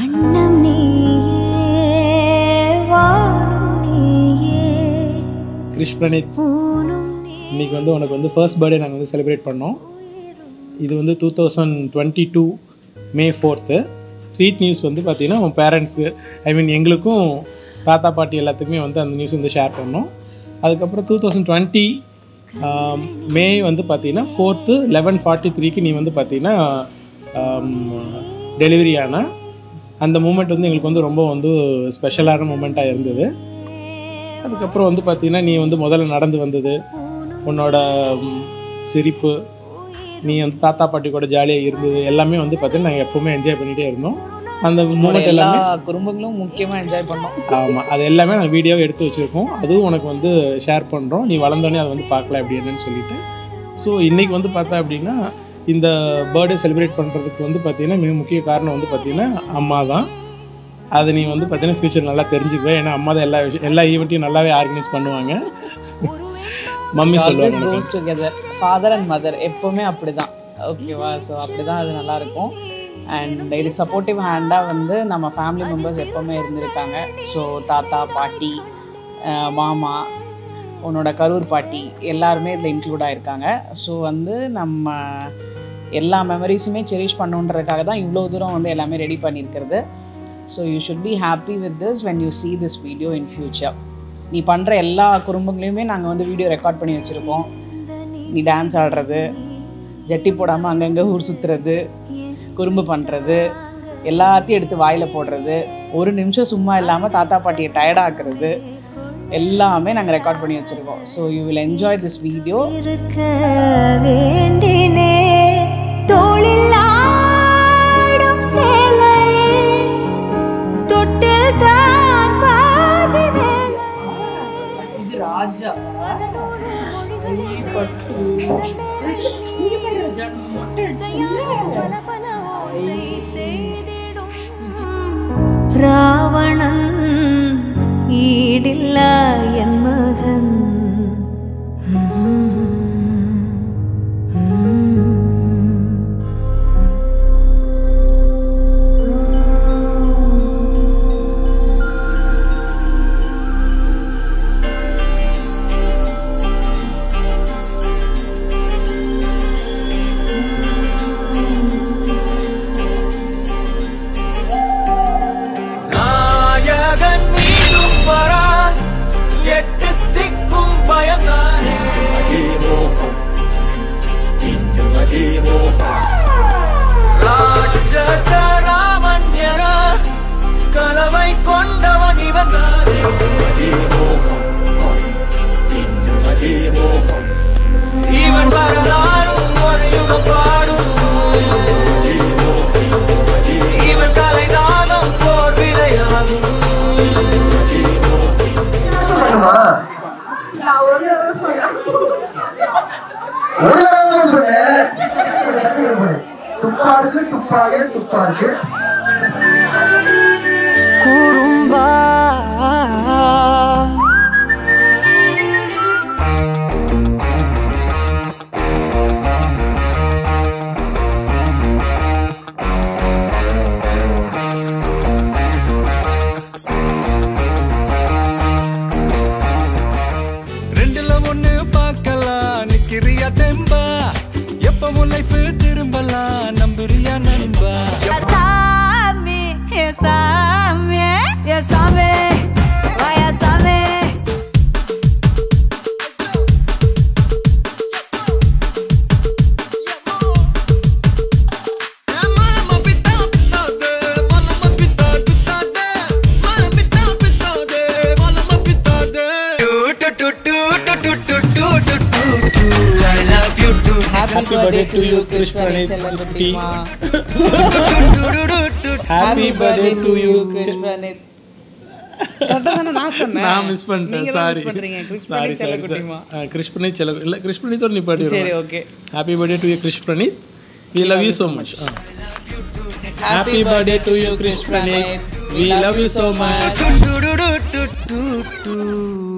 வண்ணம் நீயே வானும் நீயே கிரிஷ் பிரணீத் ஊனும் நீ இன்னைக்கு வந்து உனக்கு வந்து ஃபர்ஸ்ட் பர்த்டே நாங்கள் வந்து செலிப்ரேட் பண்ணோம் இது வந்து two thousand twenty two May fourth sweet news வந்து பார்த்தீங்கன்னா உன் பேரண்ட்ஸுக்கு ஐ மீன் எங்களுக்கும் தாத்தா பாட்டி எல்லாத்துக்குமே வந்து அந்த நியூஸ் வந்து ஷேர் பண்ணோம் அதுக்கப்புறம் டூ தௌசண்ட் டுவெண்ட்டி மே வந்து பார்த்தீங்கன்னா ஃபோர்த்து லெவன் ஃபார்ட்டி த்ரீக்கு நீ வந்து பார்த்தீங்கன்னா டெலிவரி ஆன அந்த மூமெண்ட் வந்து எங்களுக்கு வந்து ரொம்ப வந்து ஸ்பெஷலான மூமெண்ட்டாக இருந்தது அதுக்கப்புறம் வந்து பார்த்தீங்கன்னா நீ வந்து முதல்ல நடந்து வந்தது உன்னோட ம், சிரிப்பு நீ வந்து தாத்தா பாட்டி கூட ஜாலியாக இருந்தது எல்லாமே வந்து பார்த்தீங்கன்னா நாங்கள் எப்போவுமே என்ஜாய் பண்ணிகிட்டே இருந்தோம் அந்த மூமெண்ட் எல்லா எல்லாமே குடும்பங்களும் முக்கியமா என்ஜாய் பண்ணோம் ஆமாம் அது எல்லாமே நாங்கள் வீடியோ எடுத்து வச்சுருக்கோம் அதுவும் உனக்கு வந்து ஷேர் பண்ணுறோம் நீ வளர்ந்தோடனே அதை வந்து பார்க்கலாம் அப்படி என்னன்னு சொல்லிட்டு ஸோ இன்றைக்கி வந்து பார்த்தா அப்படின்னா இந்த பர்த்டே செலிப்ரேட் பண்ணுறதுக்கு வந்து பார்த்தீங்கன்னா மிக முக்கிய காரணம் வந்து பார்த்தீங்கன்னா அம்மா தான் அது நீ வந்து பார்த்தீங்கன்னா ஃப்யூச்சர் நல்லா தெரிஞ்சுக்குவ ஏன்னா அம்மா தான் எல்லா விஷயம் எல்லா ஈவெண்ட்டையும் நல்லாவே ஆர்கனைஸ் பண்ணுவாங்க மம்மி ஆல்வேஸ் சொல்லுவாங்க rose together father and mother எப்போவுமே அப்படிதான் ஓகேவா ஸோ அப்படிதான் அது நல்லா இருக்கும் அண்ட் இதுக்கு சப்போர்ட்டிவ் ஹேண்டாக வந்து நம்ம ஃபேமிலி மெம்பர்ஸ் எப்போவுமே இருந்திருக்காங்க ஸோ தாத்தா பாட்டி அஹ் மாமா உன்னோட கரூர் பாட்டி எல்லாருமே இதில் இன்க்ளூட் ஆயிருக்காங்க ஸோ வந்து நம்ம எல்லா மெமரிஸுமே செரிஷ் பண்ணுன்றதுக்காக தான் இவ்வளோ தூரம் வந்து எல்லாமே ரெடி பண்ணியிருக்கிறது so you should be happy with this when you see this video in future நீ பண்ணுற எல்லா குறும்புங்களையுமே நாங்கள் வந்து வீடியோ ரெக்கார்ட் பண்ணி வச்சுருக்கோம் நீ டான்ஸ் ஆடுறது ஜட்டி போடாமல் அங்கங்கே ஊர் சுற்றுறது குறும்பு பண்ணுறது எல்லாத்தையும் எடுத்து வாயில் போடுறது ஒரு நிமிஷம் சும்மா இல்லாமல் தாத்தா பாட்டியை டயர்டாக்குறது எல்லாமே நாங்கள் ரெக்கார்ட் பண்ணி வச்சுருக்கோம் so you will enjoy this video இருக்க வேண்டினே தோளில் ஆடும் சேலையே தொட்டில் தான் பாதி வேலை இது ராஜா ராவணன் ஈடில்ல என் மகன் நாயகன் மீண்டும் வரா எட்டு திக்கும் பயந்தானே ராட்சச ராமன் என கலவை கொண்டவன் இவன் தானே இவன் வரலாறும் ஒரு யுகம் பாடும் இவன் கலைதானம் போர் விளையாடும் ஒரு தடவை சொல்லு துப்பாருக்கு துப்பாய துப்பாருக்கு குறும்பா ரெண்டுல ஒண்ணு பார்க்கலாம் நிக்கிறியா தெம்பா எப்பவும் லைஃப் திரும்பலாம் நம்புறியா நண்பா சாமி ஏ சாமி ஏ சாமி வாயா சாமி happy birthday to you Krish Praneeth குட்டி. செல்லக்குட்டிமா happy birthday to you Krish Praneeth அதானே நான் சொன்னேன் நான் மிஸ் பண்ணிட்டேன் நீங்க தான் சாரி miss பண்றீங்க கிருஷ் சாரி பிரணீத் செல்லக்குட்டிமா கிருஷ் பிரணீத் செல்ல இல்லை கிருஷ் பிரணீத் ஒரு நீ பாடி சரி okay happy birthday to you Krish Praneeth we love you so much happy birthday to you Krish Praneeth we love you so much do do do do do do